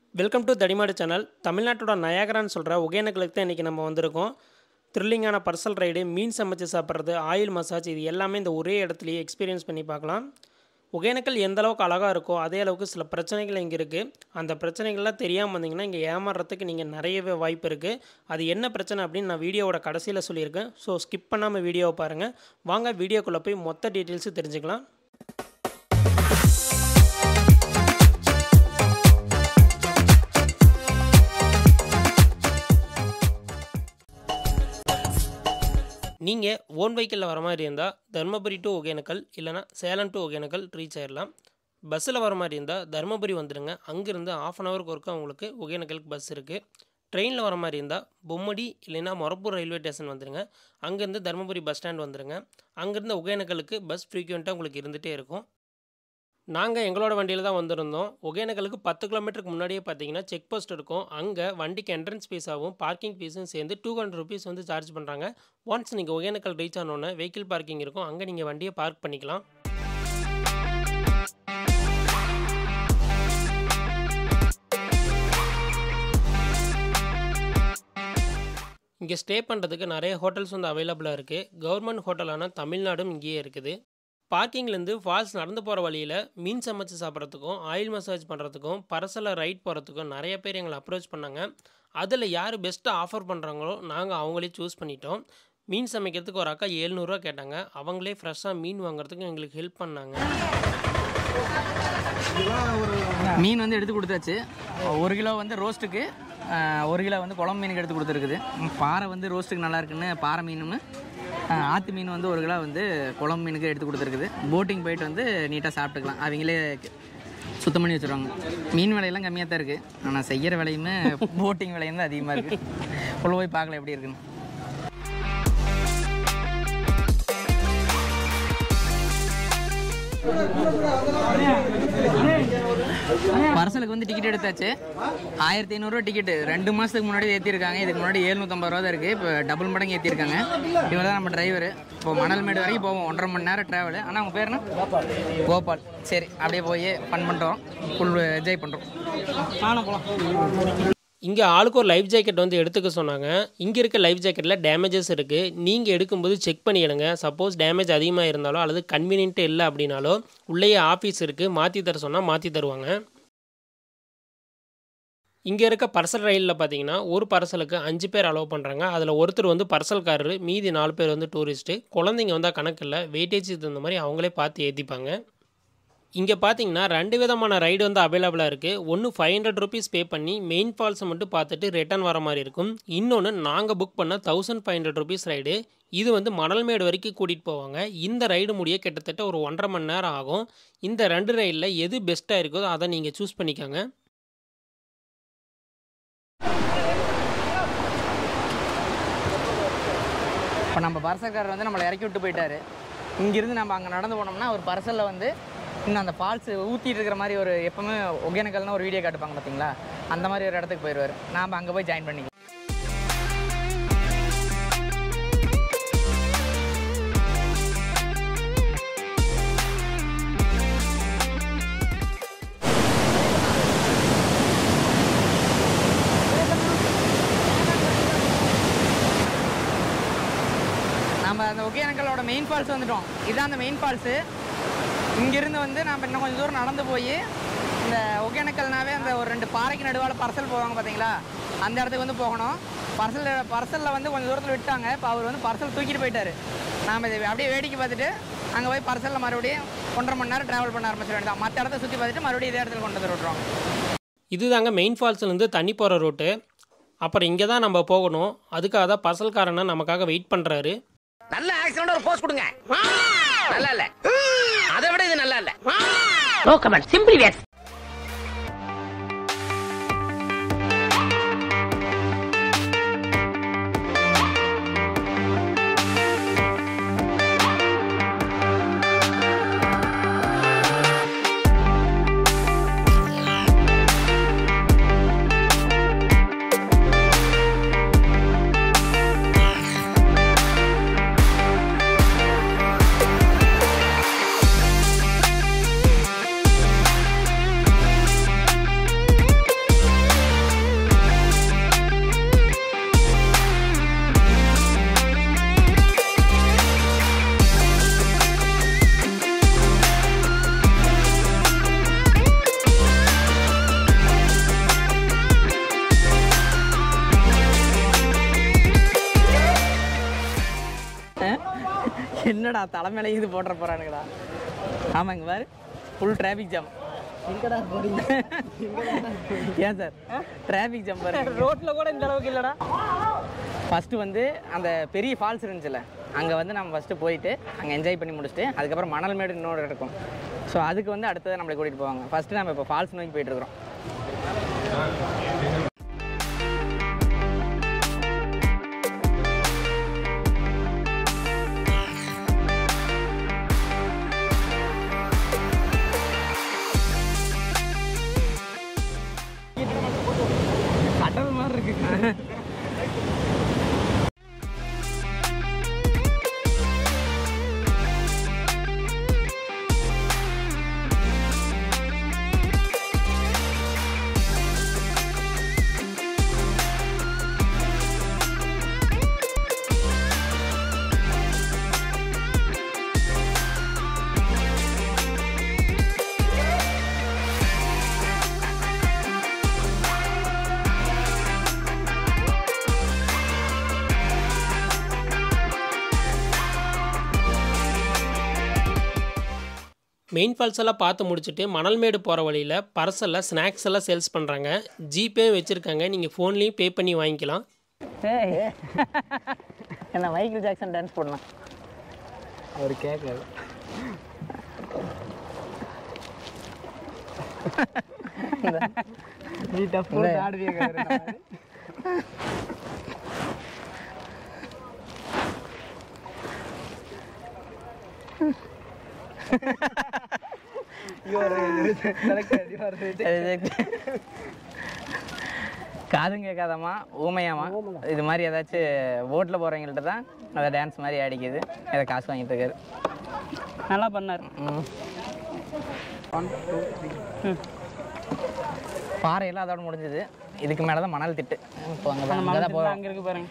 Welcome to தடிமாடு channel தமிழ்நாட்டோட நயாகரான்னு சொல்கிற ஒகேனக்கலுக்கு தான் இன்றைக்கி நம்ம வந்திருக்கோம் த்ரில்லிங்கான பர்சல் ரைடு மீன் சமைச்சு சாப்பிட்றது ஆயில் மசாஜ் இது எல்லாமே இந்த ஒரே இடத்துலையே எக்ஸ்பீரியன்ஸ் பண்ணி பார்க்கலாம் ஒகேனக்கல் எந்த அளவுக்கு அழகாக இருக்கோ அதே அளவுக்கு சில பிரச்சனைகள் இங்கே இருக்குது அந்த பிரச்சனைகள்லாம் தெரியாமல் வந்தீங்கன்னா இங்கே ஏமாறுறதுக்கு நீங்கள் நிறையவே வாய்ப்பு இருக்குது அது என்ன பிரச்சனை அப்படின்னு நான் வீடியோவோட கடைசியில் சொல்லியிருக்கேன் ஸோ ஸ்கிப் பண்ணாமல் வீடியோவை பாருங்கள் வாங்க வீடியோக்குள்ளே போய் மொத்த டீட்டெயில்ஸு தெரிஞ்சுக்கலாம் நீங்கள் ஓன் வெஹிக்கிளில் வர மாதிரி இருந்தால் தருமபுரி டு ஒகேனக்கல் இல்லைனா சேலம் டு ஒகேனக்கல் ரீச் ஆயிடலாம் பஸ்ஸில் வர மாதிரி இருந்தால் தருமபுரி வந்துடுங்க அங்கேருந்து ஆஃப் அன் ஹவருக்கு ஒருக்கா உங்களுக்கு ஒகேனக்கலுக்கு பஸ் இருக்குது ட்ரெயினில் வர மாதிரி இருந்தால் பொம்மடி இல்லைன்னா மொரப்பூர் ரயில்வே ஸ்டேஷன் வந்துடுங்க அங்கேருந்து தருமபுரி பஸ் ஸ்டாண்ட் வந்துடுங்க அங்கேருந்து ஒகேனக்கலுக்கு பஸ் ஃப்ரீக்வெண்ட்டாக உங்களுக்கு இருந்துகிட்டே இருக்கும் நாங்கள் எங்களோட வண்டியில் தான் வந்திருந்தோம் ஒகேனக்கலுக்கு பத்து கிலோமீட்டருக்கு முன்னாடியே பார்த்தீங்கன்னா செக் போஸ்ட் இருக்கும் அங்கே வண்டிக்கு என்ட்ரன்ஸ் ஃபீஸாகவும் பார்க்கிங் ஃபீஸும் சேர்ந்து டூ ஹண்ட்ரட் ருபீஸ் வந்து சார்ஜ் பண்ணுறாங்க ஒன்ஸ் நீங்கள் ஒகேனக்கல் ரீச் ஆனோன்னே வெஹிக்கிள் பார்க்கிங் இருக்கும் அங்கே நீங்கள் வண்டியை பார்க் பண்ணிக்கலாம் இங்கே ஸ்டே பண்ணுறதுக்கு நிறைய ஹோட்டல்ஸ் வந்து அவைலபிளாக இருக்குது கவர்மெண்ட் ஹோட்டலான தமிழ்நாடும் இங்கேயே இருக்குது பார்க்கிங்லேருந்து ஃபால்ஸ் நடந்து போகிற வழியில் மீன் சமைச்சு சாப்பிட்றதுக்கும் ஆயில் மசாஜ் பண்ணுறதுக்கும் பரசலை ரைட் போகிறதுக்கும் நிறைய பேர் எங்களை அப்ரோச் பண்ணாங்க அதில் யார் பெஸ்ட்டாக ஆஃபர் பண்ணுறாங்களோ நாங்கள் அவங்களே சூஸ் பண்ணிட்டோம் மீன் சமைக்கிறதுக்கு ஒரு அக்கா ஏழ்நூறுரூவா கேட்டாங்க அவங்களே ஃப்ரெஷ்ஷாக மீன் வாங்குறதுக்கு எங்களுக்கு ஹெல்ப் பண்ணாங்க மீன் வந்து எடுத்து கொடுத்தாச்சு ஒரு கிலோ வந்து ரோஸ்ட்டுக்கு ஒரு கிலோ வந்து குழம்பு மீனுக்கு எடுத்து கொடுத்துருக்குது ம், பாறை வந்து ரோஸ்ட்டுக்கு நல்லா இருக்குன்னு பாறை மீனும் ஆஹ், ஆத்து மீன் வந்து ஒரு கிலோ வந்து குழம்பு மீனுக்கு எடுத்து கொடுத்துருக்குது போட்டிங் போயிட்டு வந்து நீட்டாக சாப்பிட்டுக்கலாம் அவங்களே சுத்தம் பண்ணி வச்சுருவாங்க மீன் விலையெல்லாம் கம்மியாக தான் இருக்குது ஆனால் செய்கிற விலையுமே போட்டிங் விலையும் தான் அதிகமாக இருக்குது உள்ள போய் பார்க்கல எப்படி இருக்குன்னு பர்சலுக்கு வந்து டிக்கெட் எடுத்தாச்சு ஆயிரத்தி ஐநூறுரூவா டிக்கெட்டு ரெண்டு மாதத்துக்கு முன்னாடி ஏற்றிருக்காங்க இதுக்கு முன்னாடி எழுநூற்றம்பது ரூபா தான் இருக்குது இப்போ டபுள் மடங்கு ஏற்றிருக்காங்க இவர் தான் நம்ம டிரைவர் இப்போ மணல்மேடு வரைக்கும் போவோம் ஒன்றரை மணி நேரம் ட்ராவல் ஆனால் உங்கள் பேர் என்ன கோபால் சரி அப்படியே போய் ஃபன் பண்ணுறோம் ஃபுல் என்ஜாய் பண்ணுறோம் நானும் போகலாம் இங்கே ஆளுக்கு ஒரு லைஃப் ஜாக்கெட் வந்து எடுத்துக்க சொன்னாங்க இங்கே இருக்க லைஃப் ஜாக்கெட்டில் டேமேஜஸ் இருக்குது நீங்கள் எடுக்கும்போது செக் பண்ணிடுங்க சப்போஸ் டேமேஜ் அதிகமாக இருந்தாலோ அல்லது கன்வீனியன்ட்டு இல்லை அப்படின்னாலோ உள்ளேயே ஆஃபீஸ் இருக்குது மாற்றி தர சொன்னால் மாற்றி தருவாங்க இங்கே இருக்க பர்சல் ரயிலில் பார்த்தீங்கன்னா ஒரு பர்சலுக்கு அஞ்சு பேர் அலோவ் பண்ணுறாங்க அதில் ஒருத்தர் வந்து பர்சல்காரரு மீதி நாலு பேர் வந்து டூரிஸ்ட்டு குழந்தைங்க வந்தால் கணக்கு இல்லை வெயிட்டேஜ் தகுந்த மாதிரி அவங்களே பார்த்து ஏற்றிப்பாங்க இங்கே பார்த்தீங்கன்னா ரெண்டு விதமான ரைடு வந்து அவைலபிளாக இருக்குது ஒன்று ஃபைவ் ஹண்ட்ரட் ருபீஸ் பே பண்ணி மெயின் ஃபால்ஸை மட்டும் பார்த்துட்டு ரிட்டர்ன் வர மாதிரி இருக்கும் இன்னொன்று நாங்கள் புக் பண்ண thousand five hundred rupees ride இது வந்து மணல்மேடு வரைக்கும் கூட்டிகிட்டு போவாங்க இந்த ரைடு முடிய கிட்டத்தட்ட ஒரு ஒன்றரை மணி நேரம் ஆகும் இந்த ரெண்டு ரைடில் எது பெஸ்ட்டாக இருக்கோ அதை நீங்கள் சூஸ் பண்ணிக்கோங்க இப்போ நம்ம பர்சல்காரர் வந்து நம்மளை இறக்கி விட்டு போயிட்டாரு இங்கேருந்து நம்ம அங்கே நடந்து போனோம்னா ஒரு பர்சலில் வந்து இன்னும் அந்த ஃபால்ஸ் ஊற்றிட்டு இருக்கிற மாதிரி ஒரு எப்பவுமே ஒகேனக்கல்னு ஒரு வீடியோ காட்டுப்பாங்க பார்த்தீங்களா அந்த மாதிரி ஒரு இடத்துக்கு போயிடுவார் நாம் அங்கே போய் ஜாயின் பண்ணிக்கலாம் நம்ம அந்த ஒகேனக்கலோட மெயின் ஃபால்ஸ் வந்துட்டோம் இதான் அந்த மெயின் ஃபால்ஸு இங்கேருந்து வந்து நம்ம இன்னும் கொஞ்சம் தூரம் நடந்து போய் இந்த ஒகேனக்கல்னாவே அந்த ஒரு ரெண்டு பாறைக்கு நடுவால் பர்சல் போவாங்க பார்த்தீங்களா அந்த இடத்துக்கு வந்து போகணும் பர்சல் பர்சலில் வந்து கொஞ்சம் தூரத்தில் விட்டாங்க இப்போ அவர் வந்து பர்சல் தூக்கிட்டு போயிட்டாரு நாம் இதை அப்படியே வேடிக்கை பார்த்துட்டு அங்கே போய் பர்சலில் மறுபடியும் ஒன்றரை மணி நேரம் ட்ராவல் பண்ண ஆரம்பிச்சிட வேண்டியதான் மற்ற இடத்த சுற்றி பார்த்துட்டு மறுபடியும் இதே இடத்துல கொண்டு வந்து விட்ருவாங்க இதுதாங்க மெயின் ஃபால்ஸ்லேருந்து தண்ணி போகிற ரூட்டு அப்புறம் இங்கே தான் நம்ம போகணும் அதுக்காக தான் பசல்காரனை நமக்காக வெயிட் பண்ணுறாரு நல்ல ஆக்சிடென்ட் ஒரு போஸ்ட் கொடுங்க நல்லா இல்ல அதை விட இது நல்லா இல்ல நோ கமெண்ட் சிம்பிளி வேக்ஸ் ஆ இல்லைடா தலைமையில இது போட்டுற போகிறானுங்கடா ஆமாங்க பாரு ஃபுல் டிராஃபிக் ஜாம் எங்கடா போறீங்க ஏன் சார் டிராஃபிக் ஜாம் பாருங்க ரோட்டில் கூட இந்த அளவுக்கு இல்லைடா ஃபஸ்ட்டு வந்து அந்த பெரிய ஃபால்ஸ் இருந்துச்சுல்ல அங்கே வந்து நம்ம ஃபஸ்ட்டு போயிட்டு அங்கே என்ஜாய் பண்ணி முடிச்சுட்டு அதுக்கப்புறம் மணல் மேடு இன்னொரு இருக்கும் ஸோ அதுக்கு வந்து அடுத்தது நம்மளை கூட்டிகிட்டு போவாங்க ஃபஸ்ட்டு நம்ம இப்போ ஃபால்ஸ் நோக்கி போயிட்டுருக்கோம் கடல் மாதிரி இருக்கு மெயின் ஃபால்ஸ் எல்லாம் பார்த்து முடிச்சுட்டு மணல்மேடு போகிற வழியில் பர்சலில் ஸ்நாக்ஸ் எல்லாம் சேல்ஸ் பண்ணுறாங்க ஜிபே வச்சுருக்காங்க நீங்கள் ஃபோன்லேயும் பே பண்ணி வாங்கிக்கலாம் ஏய் என்ன மைக்கேல் ஜாக்சன் டான்ஸ் போடலாம் அவர் கேட்காது நீ டப்பு ஆடுவீங்க காதும் கேட்காதம்மா ஊமையாமா இது மாதிரி ஏதாச்சும் போட்டில் போகிறவங்கள்ட்ட தான் அதை டான்ஸ் மாதிரி ஆடிக்குது அதை காசு வாங்கிட்டு இருக்காரு நல்லா பண்ணார் ம். பாறையெல்லாம் அதோட முடிஞ்சது இதுக்கு மேலே தான் மணல் திட்டு இப்போ அங்கே தான் அங்கே தான் போகிறோம் அங்கே இருக்கு பாருங்க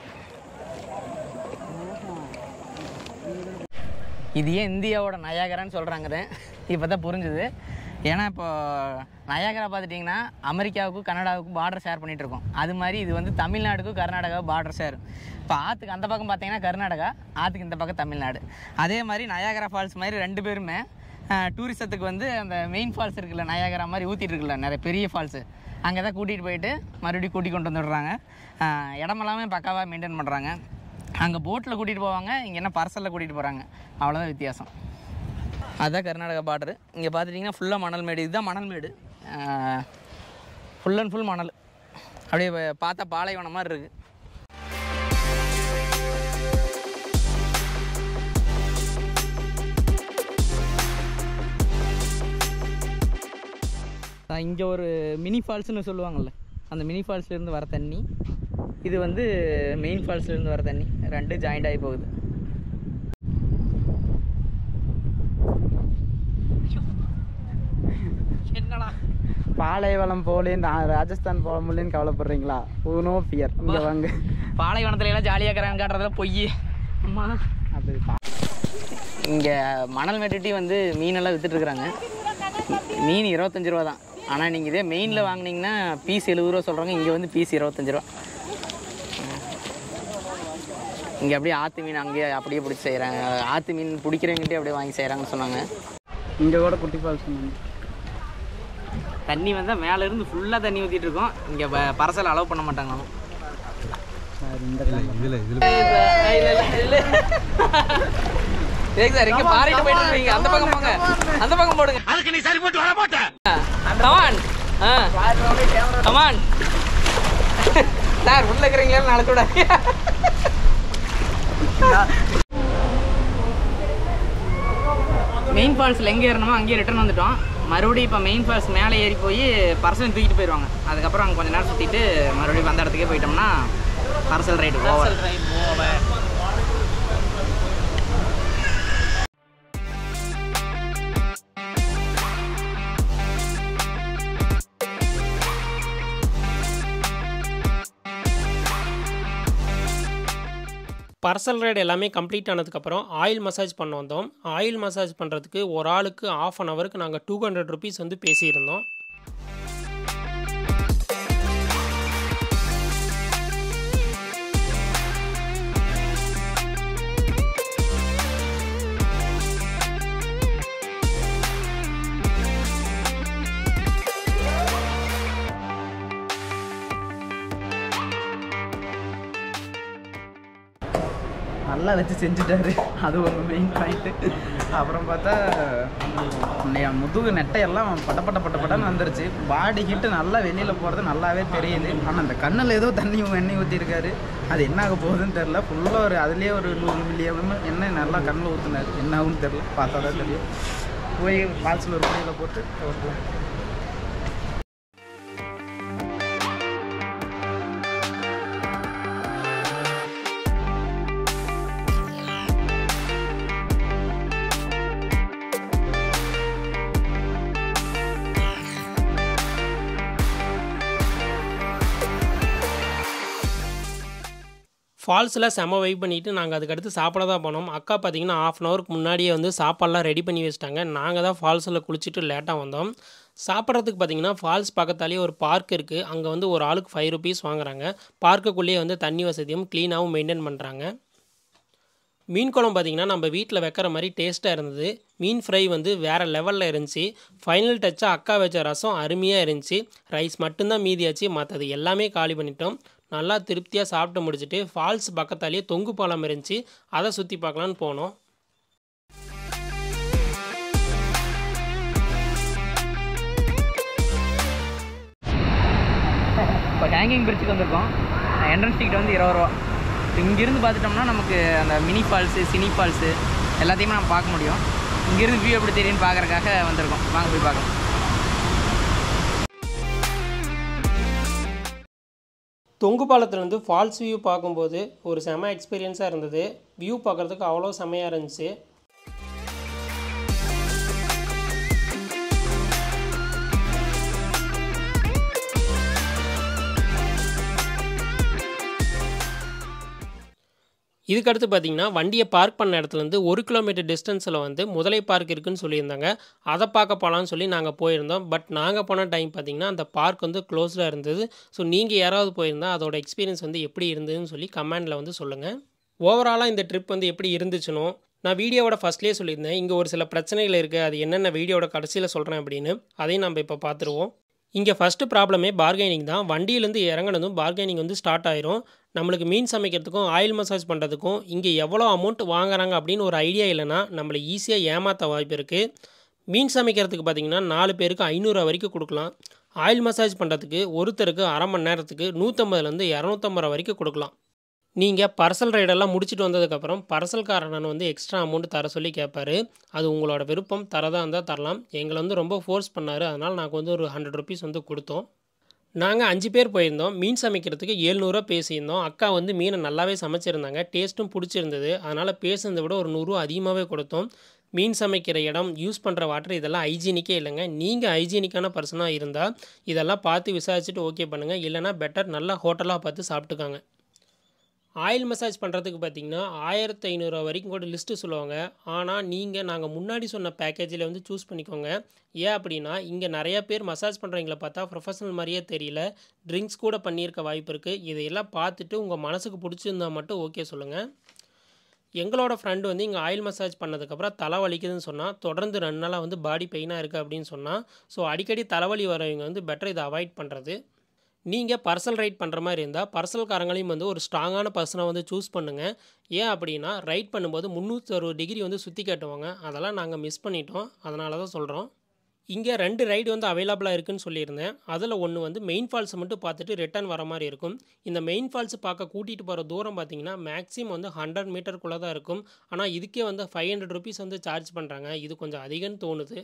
இது ஏன் இந்தியாவோட நயாகரான்னு சொல்கிறாங்க இப்போ தான் புரிஞ்சுது ஏன்னா இப்போ நயாகரா பார்த்துட்டிங்கன்னா அமெரிக்காவுக்கும் கனடாவுக்கும் பார்டர் ஷேர் பண்ணிட்டு இருக்கோம் அது மாதிரி இது வந்து தமிழ்நாடுக்கும் கர்நாடகாவுக்கும் பார்டர் ஷேர் இப்போ ஆற்றுக்கு அந்த பக்கம் பார்த்தீங்கன்னா கர்நாடகா ஆற்றுக்கு இந்த பக்கம் தமிழ்நாடு அதே மாதிரி நயாகரா ஃபால்ஸ் மாதிரி ரெண்டு பேருமே டூரிசத்துக்கு வந்து அந்த மெயின் ஃபால்ஸ் இருக்குல்ல நயாகரா மாதிரி ஊற்றிட்டு இருக்குல்ல நிறைய பெரிய ஃபால்ஸு அங்கே தான் கூட்டிகிட்டு போயிட்டு மறுபடியும் கூட்டி கொண்டு வந்துடுறாங்க ஆஹ் இடமெல்லாமே பக்காவாக மெயின்டைன் பண்ணுறாங்க அங்கே போட்டில் கூட்டிகிட்டு போவாங்க இங்கே என்ன பர்சலில் கூட்டிகிட்டு போகிறாங்க அவ்வளோதான் வித்தியாசம் அதுதான் கர்நாடகா பார்டரு இங்கே பார்த்துட்டிங்கன்னா ஃபுல்லாக மணல் மேடு இதுதான் மணல் மேடு ஃபுல் அண்ட் ஃபுல் மணல் அப்படியே ப- பார்த்தா பாலைவனம் மாதிரி இருக்குது இங்கே ஒரு மினி ஃபால்ஸ்னு சொல்லுவாங்கள்ல அந்த மினி ஃபால்ஸ்லேருந்து வர தண்ணி இது வந்து மெயின் ஃபால்ஸ்லேருந்து வர தண்ணி ரெண்டு ஜாயிண்ட் ஆகி போகுது என்னடா பாலைவனம் போலேன்னு நான் ராஜஸ்தான் போக முடியலன்னு கவலைப்படுறீங்களா நோ ஃபியர் இங்கே வாங்க பாலைவனத்துல எல்லாம் ஜாலியாக இருக்கிறான்னு காட்டுறதுல பொய் அம்மா அது பா- இங்கே மணல் வெட்டிட்டி வந்து மீனெல்லாம் விற்றுட்ருக்குறாங்க மீன் இருபத்தஞ்சி ரூபா தான் ஆனால் நீங்கள் இதே மெயினில் வாங்குனீங்கன்னா பீஸ் எழுபது ரூபா சொல்கிறாங்க இங்கே வந்து பீஸ் இருபத்தஞ்சி ரூபா இங்கே அப்படியே ஆற்று மீன் அங்கேயே அப்படியே பிடிச்சி செய்கிறாங்க ஆற்று மீன் பிடிக்கிறவங்ககிட்டே அப்படியே வாங்கி செய்கிறாங்கன்னு சொன்னாங்க இங்கே கூட குட்டி ஃபால்ஸ் சொன்னாங்க தண்ணி வந்தால் மேலேருந்து ஃபுல்லாக தண்ணி ஊற்றிட்டு இருக்கோம் இங்கே பரசல் அலோவ் பண்ண மாட்டாங்களாம் சார் இந்த சரி சார் இங்க பாரிட்டு போயிட்டு இருக்கீங்க அந்த பக்கம் போங்க அந்த பக்கம் போடுங்க அதுக்கு நீ சரி போட்டு வர மாட்ட கமான் கமான் சார் உள்ள இருக்கிறீங்களா நாளை கூட மெயின் ஃபால்ஸில் எங்கே ஏறணுமோ அங்கேயே ரிட்டர்ன் வந்துட்டோம் மறுபடியும் இப்போ மெயின் ஃபால்ஸ் மேலே ஏறி போய் பர்சல் தூக்கிட்டு போயிடுவாங்க அதுக்கப்புறம் அங்கே கொஞ்ச நேரம் சுற்றிட்டு மறுபடியும் அந்த இடத்துக்கே போயிட்டோம்னா பர்சல் ரைடு ஓவர் பர்சல் ரைடு எல்லாமே கம்ப்ளீட் ஆனதுக்கப்புறம் ஆயில் மசாஜ் பண்ண வந்தோம் ஆயில் மசாஜ் பண்ணுறதுக்கு ஒரு ஆளுக்கு ஆஃப் அன் ஹவருக்கு நாங்கள் டூ ஹண்ட்ரட் ருபீஸ் வந்து பேசியிருந்தோம் நல்லா வச்சு செஞ்சுட்டாரு அது ஒரு மெயின் பாயிண்ட்டு அப்புறம் பார்த்தா நெ- முதுகு நெட்டையெல்லாம் பட்ட பட்ட பட்ட பட்டன்னு வந்துருச்சு பாடி ஹீட்டு நல்லா வெளியில் போகிறது நல்லாவே தெரியுது ஆனால் அந்த கண்ணில் ஏதோ தண்ணி எண்ணெய் ஊற்றிருக்காரு அது என்ன ஆக போகுதுன்னு தெரில ஃபுல்லாக ஒரு அதுலேயே ஒரு நூறு மில்லியம் எண்ணெய் நல்லா கண்ணில் ஊற்றுனாரு என்ன ஆகுன்னு தெரில பார்த்தா தான் தெரியும் போய் ஃபால்ஸில் ஒரு குழியில் போட்டு வருவோம் ஃபால்ஸில் செம வெயிட் பண்ணிவிட்டு நாங்கள் அதுக்கடுத்து சாப்பிட தான் போனோம் அக்கா பார்த்தீங்கன்னா ஆஃப் அன் ஹவருக்கு முன்னாடியே வந்து சாப்பாடெலாம் ரெடி பண்ணி வச்சிட்டாங்க நாங்கள் தான் ஃபால்ஸில் குளிச்சுட்டு லேட்டாக வந்தோம் சாப்பிட்றதுக்கு பார்த்தீங்கன்னா ஃபால்ஸ் பக்கத்தாலேயே ஒரு பார்க் இருக்குது அங்கே வந்து ஒரு ஆளுக்கு ஃபைவ் ருபீஸ் வாங்குறாங்க பார்க்குக்குள்ளேயே வந்து தண்ணி வசதியும் க்ளீனாகவும் மெயின்டைன் பண்ணுறாங்க மீன் குழம்பு பார்த்தீங்கன்னா நம்ம வீட்டில் வைக்கிற மாதிரி டேஸ்ட்டாக இருந்தது மீன் ஃப்ரை வந்து வேறு லெவலில் இருந்துச்சு ஃபைனல் டச்சாக அக்கா வச்ச ரசம் அருமையாக இருந்துச்சு ரைஸ் மட்டும்தான் மீதியாச்சு மற்றது எல்லாமே காலி பண்ணிட்டோம் நல்லா திருப்தியாக சாப்பிட்டு முடிச்சுட்டு ஃபால்ஸ் பக்கத்தாலேயே தொங்கு பாலம் இருந்துச்சு அதை சுற்றி பார்க்கலான்னு போனோம் இப்போ ஹேங்கிங் பிரிட்ஜுக்கு வந்திருக்கோம் என்ட்ரன்ஸ் டிக்கெட் வந்து இருபது ரூபா இப்போ இங்கேருந்து பார்த்துட்டோம்னா நமக்கு அந்த மினி ஃபால்ஸு சினி ஃபால்ஸு எல்லாத்தையுமே நம்ம பார்க்க முடியும் இங்கேருந்து வியூ எப்படி தெரியும்னு பார்க்கறதுக்காக வந்திருக்கோம் வாங்க போய் பார்க்கலாம் தொங்கு பாலத்துலேருந்து ஃபால்ஸ் வியூ பார்க்கும்போது ஒரு செம எக்ஸ்பீரியன்ஸாக இருந்தது வியூ பார்க்குறதுக்கு அவ்வளோ செமையாக இருந்துச்சு இதுக்கடுத்து பார்த்தீங்கன்னா வண்டியை பார்க் பண்ண இடத்துலேருந்து ஒரு கிலோமீட்டர் டிஸ்டன்ஸில் வந்து முதலை பார்க் இருக்குன்னு சொல்லியிருந்தாங்க அதை பார்க்க போகலான்னு சொல்லி நாங்கள் போயிருந்தோம் பட் நாங்கள் போன டைம் பார்த்தீங்கன்னா அந்த பார்க் வந்து க்ளோஸ்டாக இருந்தது ஸோ நீங்கள் யாராவது போயிருந்தால் அதோட எக்ஸ்பீரியன்ஸ் வந்து எப்படி இருந்ததுன்னு சொல்லி கமெண்டில் வந்து சொல்லுங்கள் ஓவராலாக இந்த ட்ரிப் வந்து எப்படி இருந்துச்சுனோ நான் வீடியோவோட ஃபஸ்ட்லேயே சொல்லியிருந்தேன் இங்கே ஒரு சில பிரச்சனைகள் இருக்குது அது என்னென்ன வீடியோவோட கடைசியில் சொல்கிறேன் அப்படின்னு அதையும் நம்ம இப்போ பார்த்துருவோம் இங்கே ஃபஸ்ட்டு ப்ராப்ளமே பார்கெனிங் தான் வண்டியிலேருந்து இறங்கினதும் பார்கெனிங் வந்து ஸ்டார்ட் ஆயிரும் நம்மளுக்கு மீன் சமைக்கிறதுக்கும் ஆயில் மசாஜ் பண்ணுறதுக்கும் இங்கே எவ்வளோ அமௌண்ட் வாங்குறாங்க அப்படின்னு ஒரு ஐடியா இல்லைன்னா நம்மளை ஈஸியாக ஏமாற்ற வாய்ப்பு இருக்குது மீன் சமைக்கிறதுக்கு பார்த்தீங்கன்னா நாலு பேருக்கு ஐநூறுரூவா வரைக்கும் கொடுக்கலாம் ஆயில் மசாஜ் பண்ணுறதுக்கு ஒருத்தருக்கு அரை மணி நேரத்துக்கு நூற்றம்பதுலேருந்து இரநூத்தம்பது ரூபா வரைக்கும் கொடுக்கலாம் நீங்கள் பர்சல் ரைடெல்லாம் முடிச்சுட்டு வந்ததுக்கப்புறம் பர்சல்காரன் வந்து எக்ஸ்ட்ரா அமௌண்ட் தர சொல்லி கேட்பாரு அது உங்களோட விருப்பம் தரதாக இருந்தால் தரலாம் எங்களை வந்து ரொம்ப ஃபோர்ஸ் பண்ணார் அதனால் நாங்கள் வந்து ஒரு ஹண்ட்ரட் ருபீஸ் வந்து கொடுத்தோம் நாங்கள் அஞ்சு பேர் போயிருந்தோம் மீன் சமைக்கிறதுக்கு ஏழ்நூறுவா பேசியிருந்தோம் அக்கா வந்து மீனை நல்லாவே சமைச்சிருந்தாங்க டேஸ்ட்டும் பிடிச்சிருந்தது அதனால் பேசுனதை விட ஒரு நூறுரூவா அதிகமாகவே கொடுத்தோம் மீன் சமைக்கிற இடம் யூஸ் பண்ணுற வாட்டர் இதெல்லாம் ஹைஜீனிக்கே இல்லைங்க நீங்கள் ஹைஜீனிக்கான பர்சனாக இருந்தால் இதெல்லாம் பார்த்து விசாரிச்சுட்டு ஓகே பண்ணுங்கள் இல்லைனா பெட்டர் நல்லா ஹோட்டலாக பார்த்து சாப்பிட்டுக்காங்க ஆயில் மசாஜ் பண்ணுறதுக்கு பார்த்தீங்கன்னா ஆயிரத்தி ஐநூறுரூவா வரைக்கும் கூட லிஸ்ட்டு சொல்லுவாங்க ஆனால் நீங்கள் நாங்கள் முன்னாடி சொன்ன பேக்கேஜில் வந்து சூஸ் பண்ணிக்கோங்க ஏன் அப்படின்னா இங்கே நிறைய பேர் மசாஜ் பண்ணுறவங்கள பார்த்தா ப்ரொஃபஷனல் மாதிரியே தெரியல ட்ரிங்க்ஸ் கூட பண்ணியிருக்க வாய்ப்பு இருக்குது இதையெல்லாம் பார்த்துட்டு உங்கள் மனசுக்கு பிடிச்சிருந்தா மட்டும் ஓகே சொல்லுங்கள் எங்களோட ஃப்ரெண்டு வந்து இங்கே ஆயில் மசாஜ் பண்ணதுக்கப்புறம் தலை வலிக்குதுன்னு சொன்னால் தொடர்ந்து ரெண்டு நாளாக வந்து பாடி பெயினாக இருக்குது அப்படின்னு சொன்னால் ஸோ அடிக்கடி தலைவலி வரவங்க வந்து பெட்டர் இதை அவாய்ட் பண்ணுறது நீங்கள் பர்சல் ரைட் பண்ணுற மாதிரி இருந்தால் பர்சல்காரங்களையும் வந்து ஒரு ஸ்ட்ராங்கான பர்சனை வந்து சூஸ் பண்ணுங்கள் ஏன் அப்படின்னா ரைட் பண்ணும்போது முந்நூற்றி அறுபது டிகிரி வந்து சுற்றி காட்டுவாங்க அதெல்லாம் நாங்கள் மிஸ் பண்ணிட்டோம் அதனால தான் சொல்கிறோம் இங்கே ரெண்டு ரைடு வந்து அவைலபிளாக இருக்குன்னு சொல்லியிருந்தேன் அதில் ஒன்று வந்து மெயின் ஃபால்ஸை மட்டும் பார்த்துட்டு ரிட்டர்ன் வர மாதிரி இருக்கும் இந்த மெயின் ஃபால்ஸ் பார்க்க கூட்டிகிட்டு போகிற தூரம் பார்த்தீங்கன்னா மேக்ஸிமம் வந்து ஹண்ட்ரட் மீட்டருக்குள்ளே தான் இருக்கும் ஆனால் இதுக்கே வந்து ஃபைவ் ஹண்ட்ரட் ருபீஸ் வந்து சார்ஜ் பண்ணுறாங்க இது கொஞ்சம் அதிகம்னு தோணுது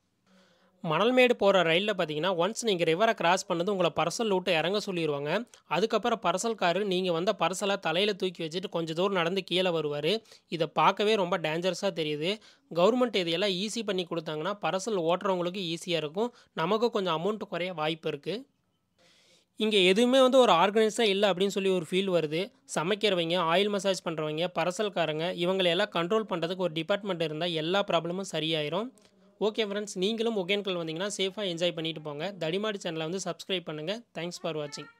மணல்மேடு போகிற ரயிலில் பார்த்தீங்கன்னா ஒன்ஸ் நீங்கள் ரிவரை கிராஸ் பண்ணது உங்களை பர்சல் விட்டு இறங்க சொல்லிடுவாங்க அதுக்கப்புறம் பர்சல்காரர் நீங்கள் வந்த பர்சலை தலையில் தூக்கி வச்சுட்டு கொஞ்சம் தூரம் நடந்து கீழே வருவார் இதை பார்க்கவே ரொம்ப டேஞ்சரஸாக தெரியுது கவர்மெண்ட் இதையெல்லாம் ஈஸி பண்ணி கொடுத்தாங்கன்னா பர்சல் ஓட்டுறவங்களுக்கு ஈஸியாக இருக்கும் நமக்கு கொஞ்சம் அமௌண்ட் குறைய வாய்ப்பு இருக்குது இங்கே எதுவுமே வந்து ஒரு ஆர்கனைஸாக இல்லை அப்படின்னு சொல்லி ஒரு ஃபீல் வருது சமைக்கிறவங்க ஆயில் மசாஜ் பண்ணுறவங்க பரசல்காரங்க இவங்களையெல்லாம் கண்ட்ரோல் பண்ணுறதுக்கு ஒரு டிபார்ட்மெண்ட் இருந்தால் எல்லா ப்ராப்ளமும் சரியாயிரும் ஓகே ஃப்ரெண்ட்ஸ் நீங்களும் ஒகேன்கல் வந்தீங்கன்னா சேஃபாக என்ஜாய் பண்ணிட்டு போங்க தடிமாடி சேனலை வந்து சப்ஸ்கிரைப் பண்ணுங்கள் தேங்க்ஸ் ஃபார் வாட்சிங்